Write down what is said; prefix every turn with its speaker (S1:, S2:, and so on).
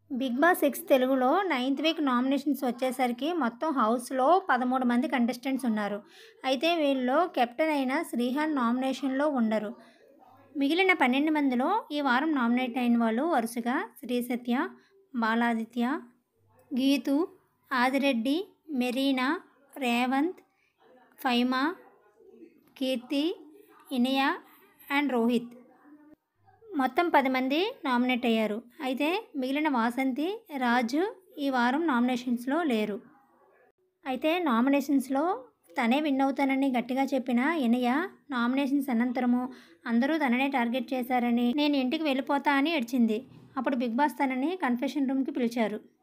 S1: big Boss six తెలుగులో ninth week nominations వచ్చేసరికి మొత్తం హౌస్లో పదమూడు మంది కంటెస్టెంట్స్ ఉన్నారు అయితే వీళ్ళలో కెప్టెన్ అయిన శ్రీహాన్ నామినేషన్లో ఉండరు మిగిలిన పన్నెండు మందిలో ఈ వారం నామినేట్ అయిన వాళ్ళు వరుసగా శ్రీసత్య బాలాదిత్య గీతు ఆదిరెడ్డి మెరీనా రేవంత్ ఫైమా కీర్తి ఇనియా అండ్ రోహిత్ మొత్తం పది మంది నామినేట్ అయ్యారు అయితే మిగిలిన వాసంతి రాజు ఈ వారం నామినేషన్స్లో లేరు అయితే నామినేషన్స్లో తనే విన్ అవుతానని గట్టిగా చెప్పిన ఇనయ నామినేషన్స్ అనంతరము అందరూ తననే టార్గెట్ చేశారని నేను ఇంటికి వెళ్ళిపోతా అని ఏడ్చింది అప్పుడు బిగ్ బాస్ తనని కన్ఫెషన్ రూమ్కి పిలిచారు